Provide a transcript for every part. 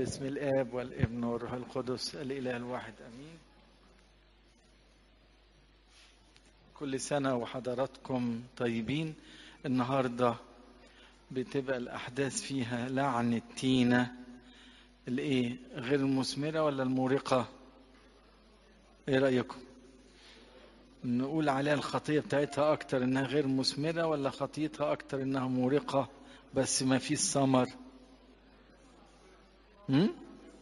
باسم الآب والابن والروح القدس الإله الواحد أمين كل سنة وحضراتكم طيبين النهاردة بتبقى الأحداث فيها لعن التينة الإيه غير المثمرة ولا المورقة إيه رأيكم نقول عليها الخطية بتاعتها أكتر إنها غير مثمرة ولا خطيتها أكتر إنها مورقة بس ما فيش ثمر هم؟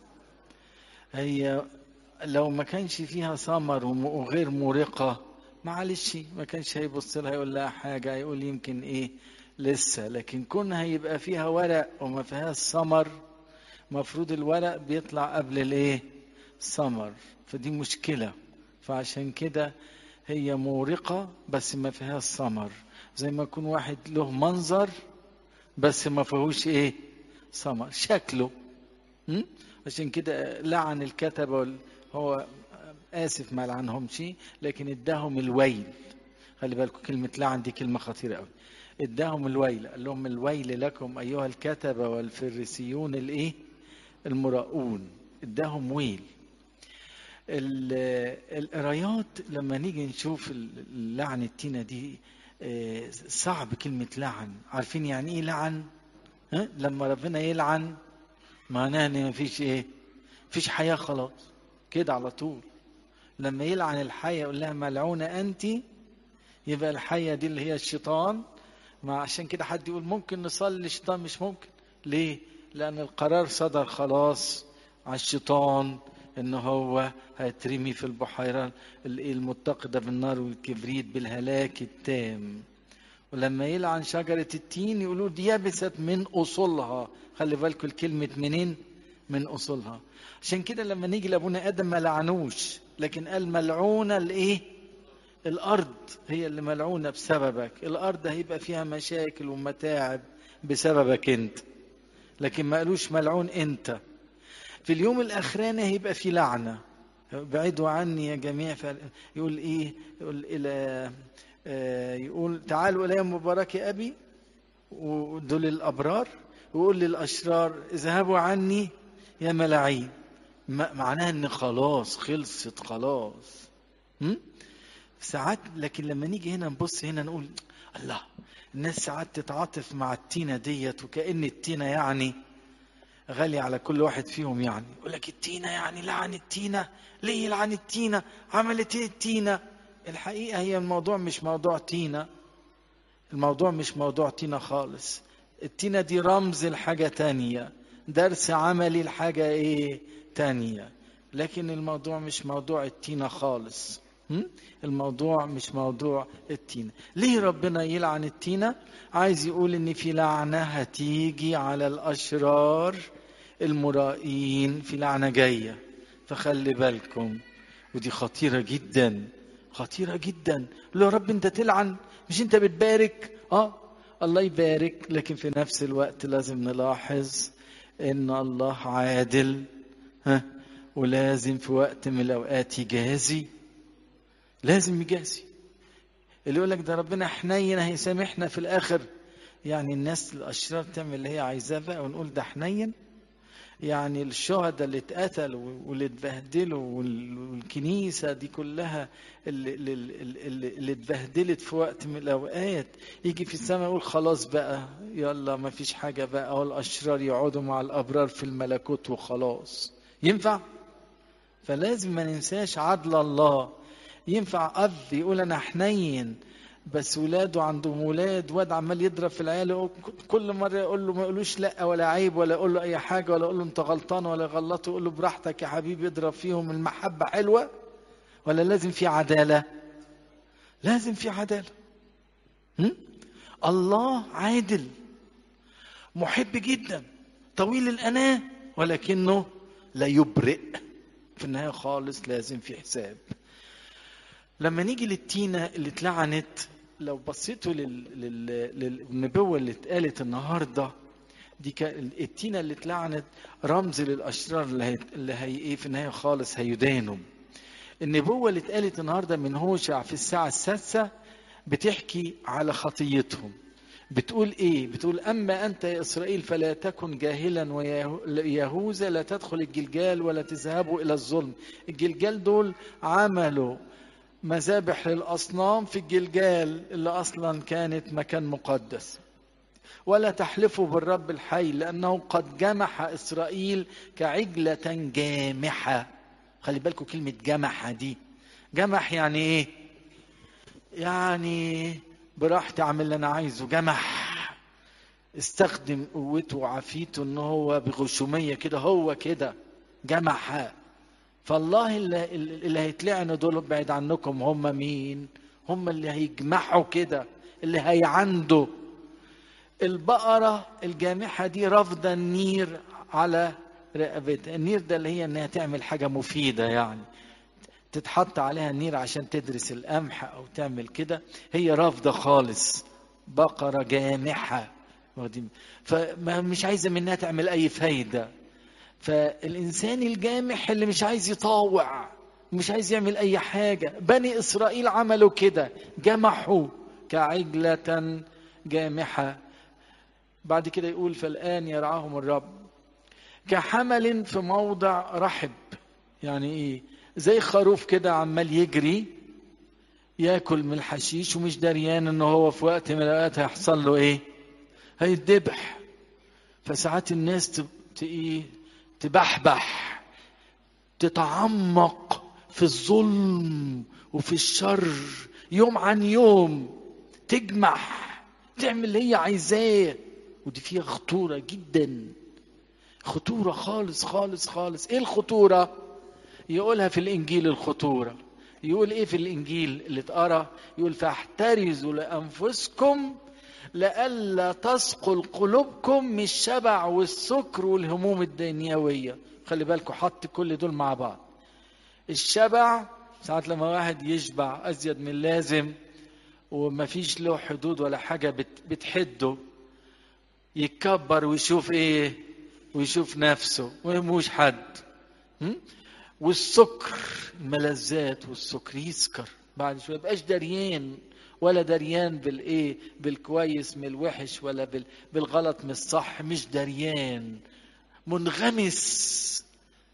هي لو ما كانش فيها ثمر وغير مورقة معلش ما كانش هيبص لها يقول لها حاجة يقول يمكن ايه لسه لكن كونها يبقى فيها ورق وما فيهاش ثمر مفروض الورق بيطلع قبل الايه ثمر فدي مشكلة فعشان كده هي مورقة بس ما فيهاش ثمر زي ما يكون واحد له منظر بس ما فيهوش ايه ثمر شكله م? عشان كده لعن الكتبة هو آسف ما لعنهمش لكن اداهم الويل خلي بالكم كلمة لعن دي كلمة خطيرة قوي اداهم الويل قال لهم الويل لكم أيها الكتبة والفريسيون الإيه المراؤون اداهم ويل القرايات لما نيجي نشوف اللعن التينة دي صعب كلمة لعن عارفين يعني ايه لعن ها؟ لما ربنا يلعن معناها ان مفيش ايه مفيش حياة خلاص كده على طول لما يلعن الحية يقول لها ملعونة انت يبقى الحية دي اللي هي الشيطان ما عشان كده حد يقول ممكن نصلي الشيطان مش ممكن ليه لان القرار صدر خلاص على الشيطان ان هو هيترمي في البحيرة المتقدة بالنار والكبريت بالهلاك التام ولما يلعن شجرة التين يقولوا دي يبست من أصولها خلي بالكم الكلمة منين من أصولها عشان كده لما نيجي لأبونا آدم ما لعنوش لكن قال ملعونة الإيه الأرض هي اللي ملعونة بسببك الأرض هيبقى فيها مشاكل ومتاعب بسببك أنت لكن ما قالوش ملعون أنت في اليوم الأخراني هيبقى في لعنة بعيدوا عني يا جميع يقول إيه يقول إلى يقول تعالوا إلي مبارك أبي ودول الأبرار ويقول للأشرار اذهبوا عني يا ملاعين معناها إن خلاص خلصت خلاص م? ساعات لكن لما نيجي هنا نبص هنا نقول الله الناس ساعات تتعاطف مع التينة ديت وكأن التينة يعني غالية على كل واحد فيهم يعني يقول لك التينة يعني لعن التينة ليه لعن التينة عملت ايه التينة الحقيقة هي الموضوع مش موضوع تينة الموضوع مش موضوع تينة خالص التينة دي رمز لحاجة تانية درس عملي لحاجة ايه تانية لكن الموضوع مش موضوع التينة خالص الموضوع مش موضوع التينة ليه ربنا يلعن التينة عايز يقول ان في لعنة هتيجي على الاشرار المرائين في لعنة جاية فخلي بالكم ودي خطيرة جدا خطيرة جدا لو يا رب انت تلعن مش انت بتبارك اه الله يبارك لكن في نفس الوقت لازم نلاحظ ان الله عادل ها ولازم في وقت من الاوقات يجازي لازم يجازي اللي يقول لك ده ربنا حنين هيسامحنا في الاخر يعني الناس الاشرار تعمل اللي هي عايزاه بقى ونقول ده حنين يعني الشهداء اللي اتقتلوا واللي اتبهدلوا والكنيسة دي كلها اللي, اللي, اللي اتبهدلت في وقت من الأوقات يجي في السماء يقول خلاص بقى يلا ما فيش حاجة بقى والأشرار يقعدوا مع الأبرار في الملكوت وخلاص ينفع؟ فلازم ما ننساش عدل الله ينفع أب يقول أنا حنين بس ولاده عندهم ولاد واد عمال يضرب في العيال كل مره يقول له ما يقولوش لا ولا عيب ولا يقول له اي حاجه ولا يقول له انت غلطان ولا غلطه يقول له براحتك يا حبيبي اضرب فيهم المحبه حلوه ولا لازم في عداله لازم في عداله م? الله عادل محب جدا طويل الاناه ولكنه لا يبرئ في النهايه خالص لازم في حساب لما نيجي للتينة اللي اتلعنت لو بصيتوا لل... لل... للنبوة اللي اتقالت النهاردة دي كان التينة اللي اتلعنت رمز للأشرار اللي هي, اللي هي ايه في النهاية خالص هيدانوا النبوة اللي اتقالت النهاردة من هوشع في الساعة السادسة بتحكي على خطيتهم بتقول ايه بتقول اما انت يا اسرائيل فلا تكن جاهلا ويهوذا لا تدخل الجلجال ولا تذهبوا الى الظلم الجلجال دول عملوا مذابح للاصنام في الجلجال اللي اصلا كانت مكان مقدس ولا تحلفوا بالرب الحي لانه قد جمح اسرائيل كعجله جامحه خلي بالكم كلمه جمحه دي جمح يعني ايه يعني براحتي اعمل اللي انا عايزه جمح استخدم قوته وعافيته ان هو بغشوميه كده هو كده جمح فالله اللي, اللي هيتلعنوا دول بعيد عنكم هم مين هم اللي هيجمحوا كده اللي هيعندوا البقرة الجامحة دي رافضة النير على رقبتها النير ده اللي هي انها تعمل حاجة مفيدة يعني تتحط عليها النير عشان تدرس القمح او تعمل كده هي رافضة خالص بقرة جامحة فمش عايزة منها تعمل اي فايدة فالانسان الجامح اللي مش عايز يطاوع مش عايز يعمل اي حاجة بني اسرائيل عملوا كده جمحوا كعجلة جامحة بعد كده يقول فالآن يرعاهم الرب كحمل في موضع رحب يعني ايه زي خروف كده عمال يجري ياكل من الحشيش ومش دريان ان هو في وقت من الاوقات هيحصل له ايه هيتذبح فساعات الناس تب... ايه تبحبح تتعمق في الظلم وفي الشر يوم عن يوم تجمح تعمل اللي هي عايزاه ودي فيها خطوره جدا خطوره خالص خالص خالص ايه الخطوره يقولها في الانجيل الخطوره يقول ايه في الانجيل اللي اتقرا يقول فاحترزوا لانفسكم لئلا تثقل قلوبكم من الشبع والسكر والهموم الدنيويه خلي بالكم حط كل دول مع بعض الشبع ساعات لما واحد يشبع ازيد من اللازم وما فيش له حدود ولا حاجة بتحده يتكبر ويشوف ايه ويشوف نفسه ويهموش حد والسكر الملذات والسكر يسكر بعد شويه يبقاش دريان ولا دريان بالايه بالكويس من الوحش ولا بالغلط من الصح مش دريان منغمس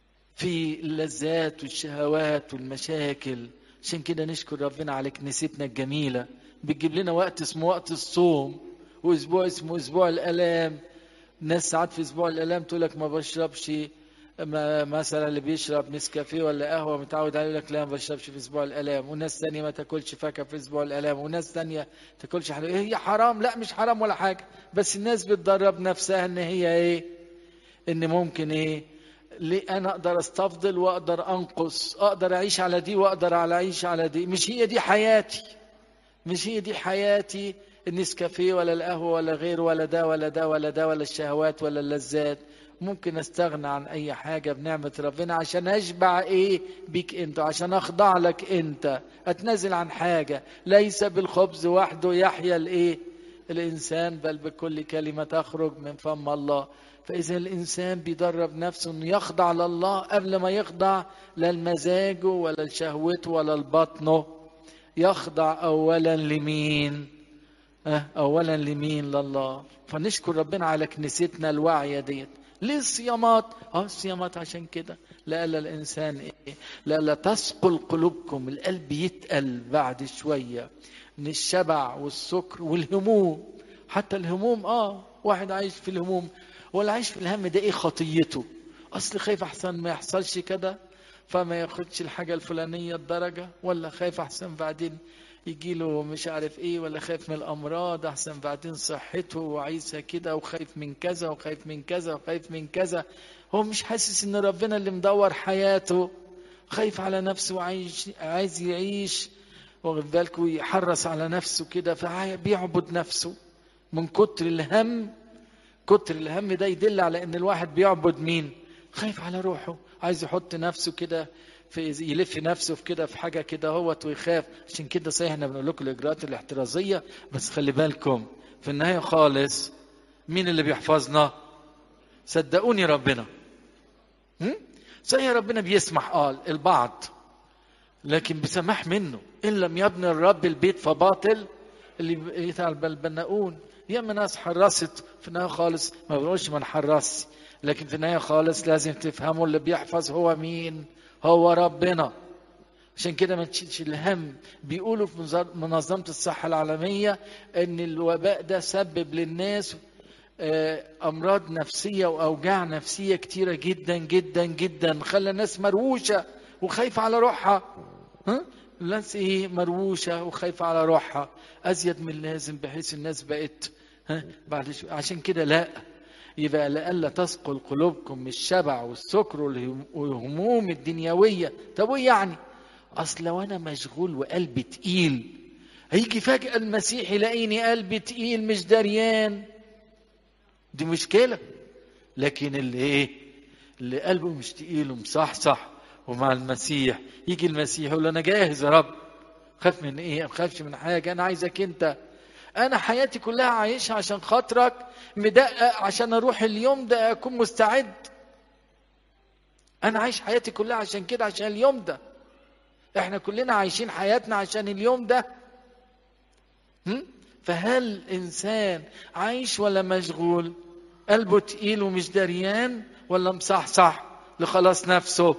في اللذات والشهوات والمشاكل عشان كده نشكر ربنا على كنيستنا الجميله بتجيب لنا وقت اسمه وقت الصوم واسبوع اسمه اسبوع الالام ناس ساعات في اسبوع الالام تقول لك ما بشربش ما مثلا اللي بيشرب نسكافيه ولا قهوه متعود عليه لك لا ما بشربش في اسبوع الالام وناس ثانيه ما تاكلش فاكهه في اسبوع الالام وناس ثانيه تاكلش حلويات هي حرام لا مش حرام ولا حاجه بس الناس بتدرب نفسها ان هي ايه ان ممكن ايه ليه انا اقدر استفضل واقدر انقص اقدر اعيش على دي واقدر اعيش على دي مش هي دي حياتي مش هي دي حياتي النسكافيه ولا القهوه ولا غير ولا ده ولا ده ولا ده ولا الشهوات ولا اللذات ممكن استغنى عن اي حاجه بنعمه ربنا عشان اشبع ايه بيك انت عشان اخضع لك انت اتنازل عن حاجه ليس بالخبز وحده يحيا الايه الانسان بل بكل كلمه تخرج من فم الله فاذا الانسان بيدرب نفسه انه يخضع لله قبل ما يخضع لا لمزاجه ولا لشهوته ولا لبطنه يخضع اولا لمين أه اولا لمين لله فنشكر ربنا على كنيستنا الواعيه ديت ليه الصيامات اه الصيامات عشان كده لألا الانسان ايه لألا تثقل قلوبكم القلب يتقل بعد شويه من الشبع والسكر والهموم حتى الهموم اه واحد عايش في الهموم ولا عايش في الهم ده ايه خطيته اصل خايف احسن ما يحصلش كده فما ياخدش الحاجة الفلانية الدرجة ولا خايف أحسن بعدين يجي له مش عارف ايه ولا خايف من الامراض احسن بعدين صحته وعايزها كده وخايف من كذا وخايف من كذا وخايف من كذا هو مش حاسس ان ربنا اللي مدور حياته خايف على نفسه وعايز عايز يعيش واخد بالك ويحرص على نفسه كده فبيعبد نفسه من كتر الهم كتر الهم ده يدل على ان الواحد بيعبد مين خايف على روحه عايز يحط نفسه كده في يلف نفسه في كده في حاجه كده هوت ويخاف عشان كده صحيح احنا بنقول لكم الاجراءات الاحترازيه بس خلي بالكم في النهايه خالص مين اللي بيحفظنا صدقوني ربنا صحيح ربنا بيسمح قال البعض لكن بسماح منه ان لم يبني الرب البيت فباطل اللي يتعب البناؤون ياما ناس حرست في النهايه خالص ما بنقولش ما نحرصش لكن في النهايه خالص لازم تفهموا اللي بيحفظ هو مين هو ربنا عشان كده ما تشيلش الهم بيقولوا في منظر- منظمة الصحة العالمية ان الوباء ده سبب للناس آه، امراض نفسية واوجاع نفسية كتيرة جدا جدا جدا خلى الناس مروشة وخايفة على روحها ها الناس ايه مروشة وخايفة على روحها ازيد من اللازم بحيث الناس بقت ها بعد شو عشان كده لا يبقى لئلا تثقل قلوبكم من الشبع والسكر والهم- والهموم الدنيوية طب وايه يعني اصل لو انا مشغول وقلبي تقيل هيجي فجأة المسيح يلاقيني قلبي تقيل مش دريان دي مشكلة لكن اللي ايه اللي قلبه مش تقيل ومصحصح ومع المسيح يجي المسيح يقول له انا جاهز يا رب خاف من ايه ما خافش من حاجة انا عايزك انت انا حياتي كلها عايشها عشان خاطرك مدقق عشان اروح اليوم ده اكون مستعد انا عايش حياتي كلها عشان كده عشان اليوم ده احنا كلنا عايشين حياتنا عشان اليوم ده هم؟ فهل انسان عايش ولا مشغول قلبه تقيل ومش دريان ولا مصحصح لخلاص نفسه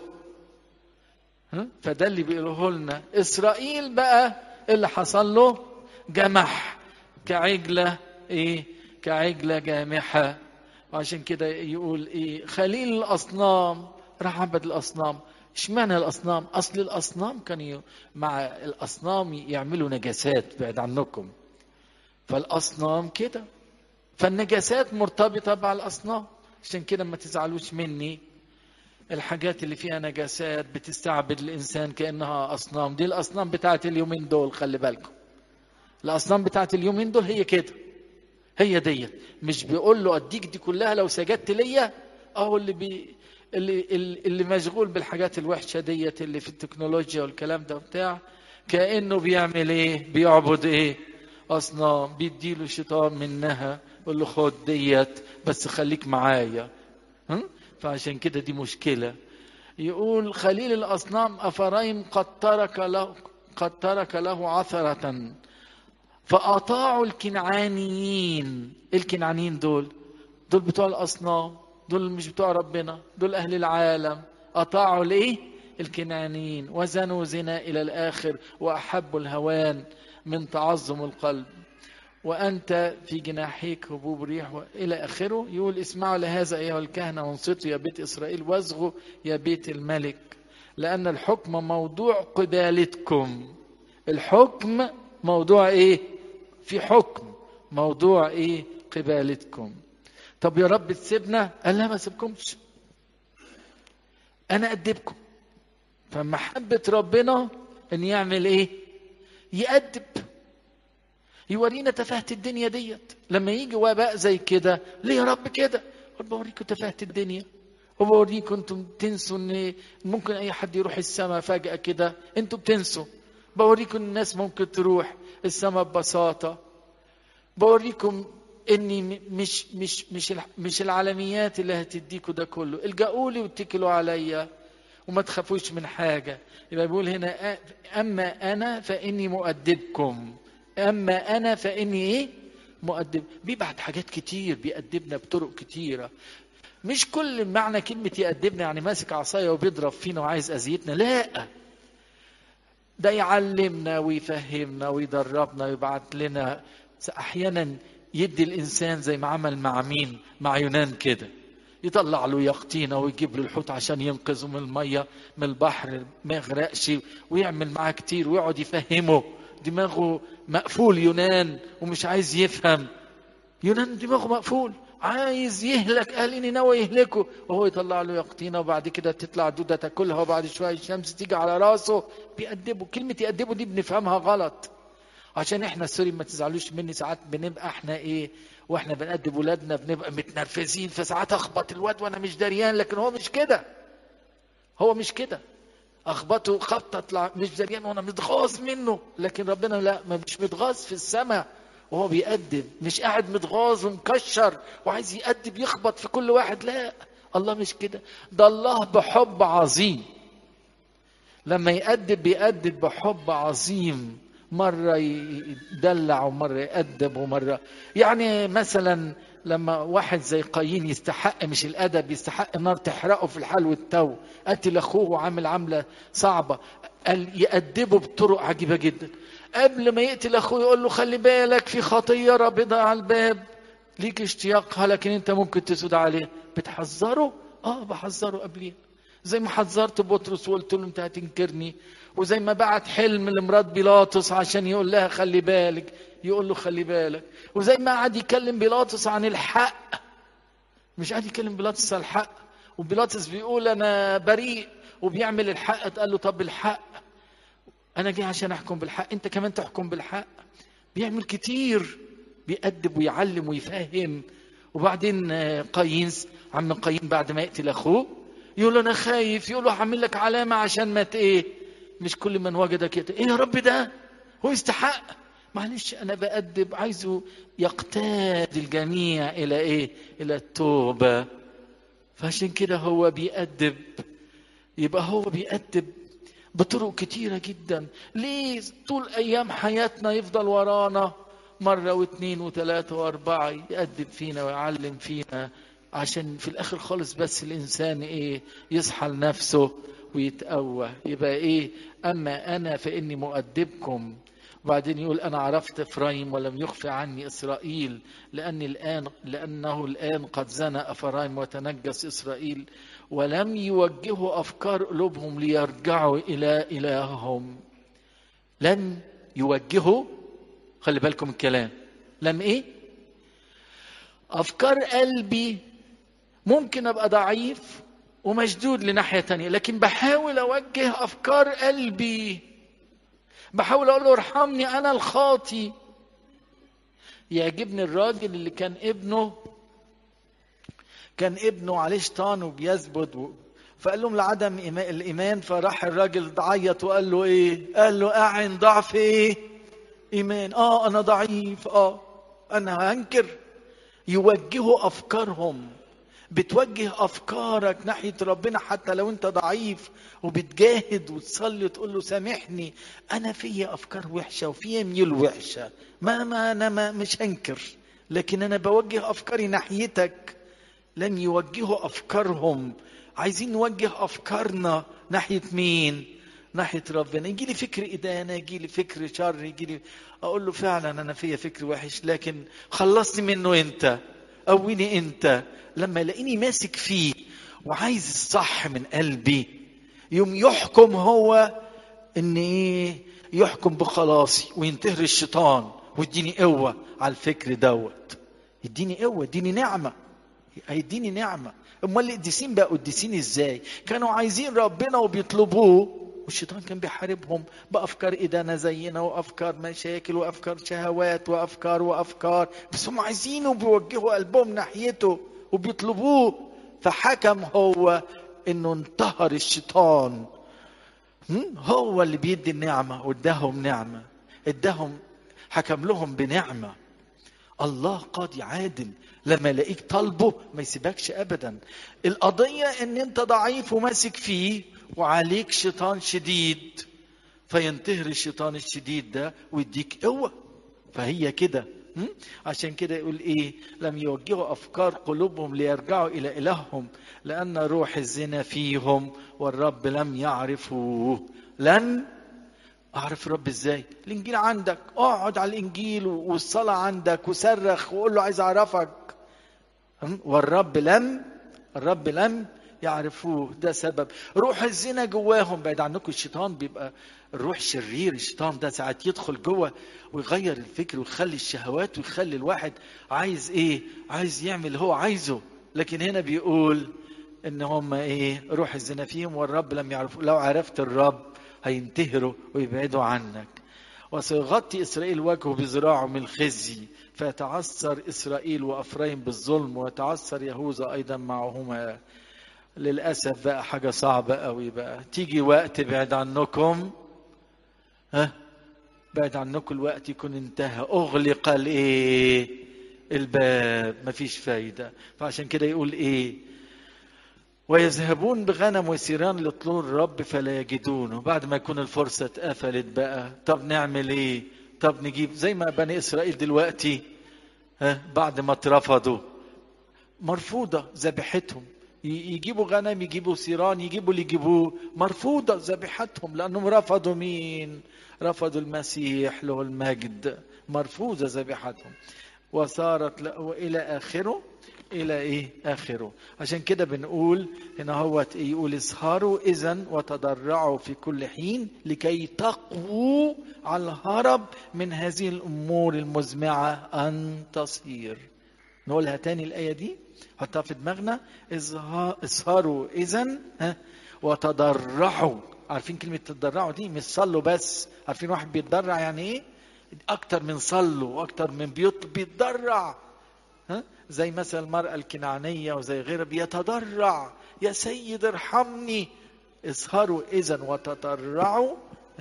هم؟ فده اللي بيقوله لنا اسرائيل بقى اللي حصل له جمح كعجله ايه كعجله جامحه وعشان كده يقول ايه خليل الاصنام راح عبد الاصنام اشمعنى الاصنام اصل الاصنام كانوا مع الاصنام يعملوا نجاسات بعد عنكم فالاصنام كده فالنجاسات مرتبطه مع الاصنام عشان كده ما تزعلوش مني الحاجات اللي فيها نجاسات بتستعبد الانسان كانها اصنام دي الاصنام بتاعت اليومين دول خلي بالكم الاصنام بتاعت اليومين دول هي كده هي ديت مش بيقول له اديك دي كلها لو سجدت ليا اهو اللي بي اللي اللي مشغول بالحاجات الوحشه ديت اللي في التكنولوجيا والكلام ده بتاع كانه بيعمل ايه بيعبد ايه اصنام بيديله شيطان منها يقول له خد ديت بس خليك معايا ها؟ فعشان كده دي مشكله يقول خليل الاصنام افرايم قد ترك له قد ترك له عثره فأطاعوا الكنعانيين الكنعانيين دول دول بتوع الأصنام دول مش بتوع ربنا دول أهل العالم أطاعوا ليه الكنعانيين وزنوا زنا إلى الآخر وأحبوا الهوان من تعظم القلب وأنت في جناحيك هبوب ريح إلى آخره يقول اسمعوا لهذا أيها الكهنة وانصتوا يا بيت إسرائيل واصغوا يا بيت الملك لأن الحكم موضوع قبالتكم الحكم موضوع إيه في حكم موضوع إيه قبالتكم طب يا رب تسيبنا قال لا ما سيبكمش أنا أدبكم فمحبة ربنا أن يعمل إيه يأدب يورينا تفاهة الدنيا ديت لما يجي وباء زي كده ليه يا رب كده قل بوريكم تفاهة الدنيا وبوريكم انتم تنسوا ان ممكن اي حد يروح السماء فجأة كده انتم بتنسوا بوريكم الناس ممكن تروح السماء ببساطة بوريكم اني مش مش مش مش العالميات اللي هتديكوا ده كله الجأوا لي واتكلوا عليا وما تخافوش من حاجة يبقى بيقول هنا أما أنا فإني مؤدبكم أما أنا فإني إيه مؤدب بيبعت حاجات كتير بيأدبنا بطرق كتيرة مش كل معنى كلمة يأدبنا يعني ماسك عصاية وبيضرب فينا وعايز أذيتنا لا ده يعلمنا ويفهمنا ويدربنا ويبعت لنا أحيانا يدي الإنسان زي ما عمل مع مين مع يونان كده يطلع له يقطينة ويجيب له الحوت عشان ينقذه من المية من البحر ما يغرقش ويعمل معاه كتير ويقعد يفهمه دماغه مقفول يونان ومش عايز يفهم يونان دماغه مقفول عايز يهلك اهل نينوى يهلكه وهو يطلع له يقطينه وبعد كده تطلع دوده تاكلها وبعد شويه الشمس تيجي على راسه بيأدبه كلمه يأدبه دي بنفهمها غلط عشان احنا سوري ما تزعلوش مني ساعات بنبقى احنا ايه واحنا بنأدب ولادنا بنبقى متنرفزين فساعات اخبط الواد وانا مش دريان لكن هو مش كده هو مش كده اخبطه خبطه اطلع مش دريان وانا متغاظ منه لكن ربنا لا ما مش متغاظ في السماء وهو بيأدب مش قاعد متغاظ ومكشر وعايز يأدب يخبط في كل واحد لا الله مش كده ده الله بحب عظيم لما يأدب بيأدب بحب عظيم مرة يدلع ومرة يأدب ومرة يعني مثلا لما واحد زي قايين يستحق مش الأدب يستحق النار تحرقه في الحال والتو قتل أخوه وعامل عملة صعبة قال يأدبه بطرق عجيبة جدا قبل ما يقتل أخوه يقول له خلي بالك في خطية رابضة على الباب ليك اشتياقها لكن انت ممكن تسود عليها بتحذره اه بحذره قبليها زي ما حذرت بطرس وقلت له انت هتنكرني وزي ما بعت حلم لمرات بيلاطس عشان يقول لها خلي بالك يقول له خلي بالك وزي ما قعد يكلم بيلاطس عن الحق مش قاعد يكلم بيلاطس عن الحق وبيلاطس بيقول انا بريء وبيعمل الحق قال له طب الحق انا جاي عشان احكم بالحق انت كمان تحكم بالحق بيعمل كتير بيأدب ويعلم ويفهم وبعدين قايين عم قايين بعد ما يقتل اخوه يقول له انا خايف يقول له هعمل لك علامه عشان ما ايه مش كل من وجدك يت... ايه يا رب ده هو يستحق معلش انا بأدب عايزه يقتاد الجميع الى ايه الى التوبه فعشان كده هو بيأدب يبقى هو بيأدب بطرق كتيرة جدا ليه طول أيام حياتنا يفضل ورانا مرة واثنين وثلاثة وأربعة يأدب فينا ويعلم فينا عشان في الآخر خالص بس الإنسان إيه يصحى لنفسه ويتقوى يبقى إيه أما أنا فإني مؤدبكم وبعدين يقول أنا عرفت إفرايم ولم يخفي عني إسرائيل لأني الآن لأنه الآن قد زنى أفرايم وتنجس إسرائيل ولم يوجهوا أفكار قلوبهم ليرجعوا إلى إلههم لم يوجهوا خلي بالكم الكلام لم إيه أفكار قلبي ممكن أبقى ضعيف ومشدود لناحية تانية لكن بحاول أوجه أفكار قلبي بحاول أقول له ارحمني أنا الخاطي يعجبني الراجل اللي كان ابنه كان ابنه عليه شيطان وبيثبت و... فقال لهم لعدم الايمان فراح الراجل عيط وقال له ايه قال له اعن ضعف ايه ايمان اه انا ضعيف اه انا هنكر يوجهوا افكارهم بتوجه افكارك ناحيه ربنا حتى لو انت ضعيف وبتجاهد وتصلي وتقول له سامحني انا فيا افكار وحشه وفيا ميول وحشه ما ما انا ما مش هنكر لكن انا بوجه افكاري ناحيتك لن يوجهوا افكارهم عايزين نوجه افكارنا ناحيه مين ناحيه ربنا يجي لي فكر ادانه يجي لي فكر شر يجي لي اقول له فعلا انا فيا فكر وحش لكن خلصني منه انت قويني انت لما يلاقيني ماسك فيه وعايز الصح من قلبي يوم يحكم هو ان ايه يحكم بخلاصي وينتهر الشيطان ويديني قوه على الفكر دوت يديني قوه يديني نعمه هيديني نعمه امال القديسين بقى قديسين ازاي كانوا عايزين ربنا وبيطلبوه والشيطان كان بيحاربهم بافكار ادانه زينا وافكار مشاكل وافكار شهوات وافكار وافكار بس هم عايزينه وبيوجهوا قلبهم ناحيته وبيطلبوه فحكم هو انه انتهر الشيطان هو اللي بيدي النعمه واداهم نعمه اداهم حكم لهم بنعمه الله قاضي عادل لما يلاقيك طالبه ما يسيبكش ابدا القضيه ان انت ضعيف وماسك فيه وعليك شيطان شديد فينتهر الشيطان الشديد ده ويديك قوه فهي كده عشان كده يقول ايه لم يوجهوا افكار قلوبهم ليرجعوا الى الههم لان روح الزنا فيهم والرب لم يعرفوه لن اعرف الرب ازاي الانجيل عندك اقعد على الانجيل والصلاه عندك وصرخ وقول له عايز اعرفك والرب لم الرب لم يعرفوه ده سبب روح الزنا جواهم بعيد عنكم الشيطان بيبقى الروح شرير الشيطان ده ساعات يدخل جوه ويغير الفكر ويخلي الشهوات ويخلي الواحد عايز ايه عايز يعمل اللي هو عايزه لكن هنا بيقول ان هم ايه روح الزنا فيهم والرب لم يعرفوا لو عرفت الرب هينتهروا ويبعدوا عنك وسيغطي إسرائيل وجهه بذراعه من الخزي فيتعثر إسرائيل وأفرايم بالظلم ويتعثر يهوذا أيضا معهما للأسف بقى حاجة صعبة قوي بقى تيجي وقت بعد عنكم ها بعد عنكم الوقت يكون انتهى أغلق الإيه الباب مفيش فايدة فعشان كده يقول إيه ويذهبون بغنم وسيران لطلوع الرب فلا يجدونه بعد ما يكون الفرصة اتقفلت بقى طب نعمل ايه طب نجيب زي ما بني اسرائيل دلوقتي ها بعد ما اترفضوا مرفوضة ذبيحتهم يجيبوا غنم يجيبوا سيران يجيبوا اللي يجيبوه مرفوضة ذبيحتهم لأنهم رفضوا مين رفضوا المسيح له المجد مرفوضة ذبيحتهم وصارت إلى آخره إلى إيه آخره عشان كده بنقول هنا هو يقول اسهروا إذا وتضرعوا في كل حين لكي تقووا على الهرب من هذه الأمور المزمعة أن تصير نقولها تاني الآية دي حطها في دماغنا اسهروا إذا وتضرعوا عارفين كلمة تضرعوا دي مش صلوا بس عارفين واحد بيتضرع يعني إيه أكتر من صلوا وأكتر من بيطلب بيتضرع ها زي مثلا المرأة الكنعانية وزي غيرها بيتضرع يا سيد ارحمني اسهروا إذا وتضرعوا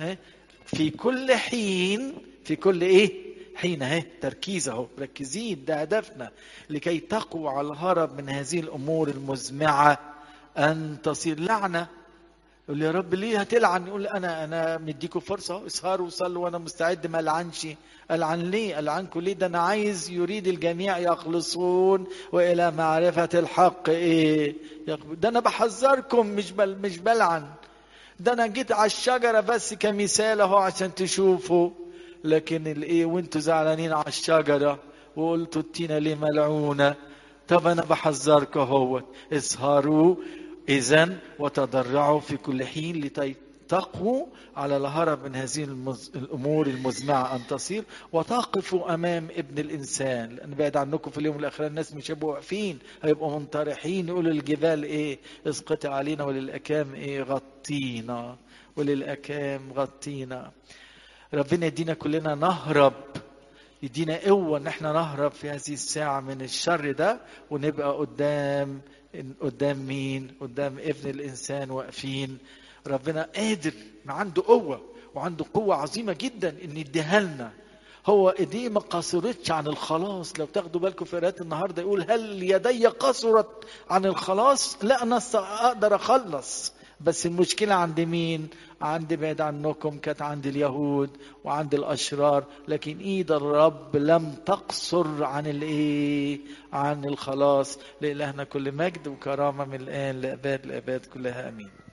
في كل حين في كل إيه حين اهي تركيز اهو مركزين ده هدفنا لكي تقوى على الهرب من هذه الامور المزمعه ان تصير لعنه يقول يا رب ليه هتلعن يقول انا انا مديكم فرصه اسهروا وصلوا وانا مستعد ما العنش العن ليه العنكم ليه ده انا عايز يريد الجميع يخلصون والى معرفه الحق ايه ده انا بحذركم مش بل مش بلعن ده انا جيت على الشجره بس كمثال اهو عشان تشوفوا لكن الايه وانتوا زعلانين على الشجره وقلتوا التينه ليه ملعونه طب انا بحذركم اهو اسهروا اذا وتضرعوا في كل حين لتقووا على الهرب من هذه المز... الامور المزمعه ان تصير وتقفوا امام ابن الانسان لان بعد عنكم في اليوم الاخر الناس مش هيبقوا واقفين هيبقوا منطرحين يقولوا الجبال ايه اسقط علينا وللاكام ايه غطينا وللاكام غطينا ربنا يدينا كلنا نهرب يدينا قوة ان احنا نهرب في هذه الساعة من الشر ده ونبقى قدام قدام مين قدام ابن الانسان واقفين ربنا قادر ما عنده قوة وعنده قوة عظيمة جدا ان يديها لنا هو ايديه ما قصرتش عن الخلاص لو تاخدوا بالكم في قراءة النهارده يقول هل يدي قصرت عن الخلاص لا انا اقدر اخلص بس المشكلة عند مين؟ عند بعيد عنكم كانت عند اليهود وعند الأشرار لكن إيد الرب لم تقصر عن الإيه؟ عن الخلاص لإلهنا كل مجد وكرامة من الآن لأباد لأباد كلها أمين